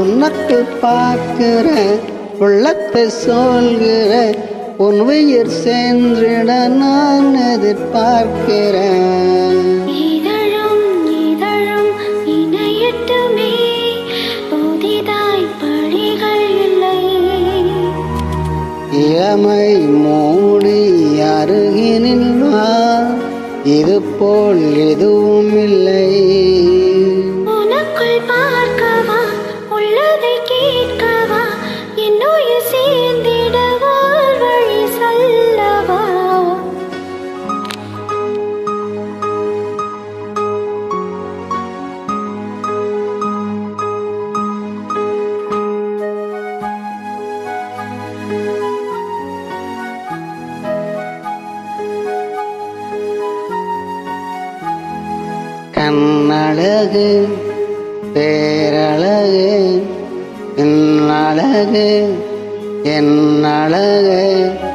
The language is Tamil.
உனக்கு பார்க்கிற உள்ளத்தை சொல்கிற உன் உயிர் சென்றிட நான் எதிர்பார்க்கிறேன் இதழும் இதழும் இணையட்டுமே புதிதாய் பழிகள் இல்லை இளமை மூடி அருகினில் வா இது போல் எதுவும் இல்லை உனக்குள் பார்க்கவா உள்ளதை கேட்கவா என்னுயிர் சேர்ந்திடவா வழி சொல்லவா கண்ணழகு பேரழகு என் அழகு என் அழகு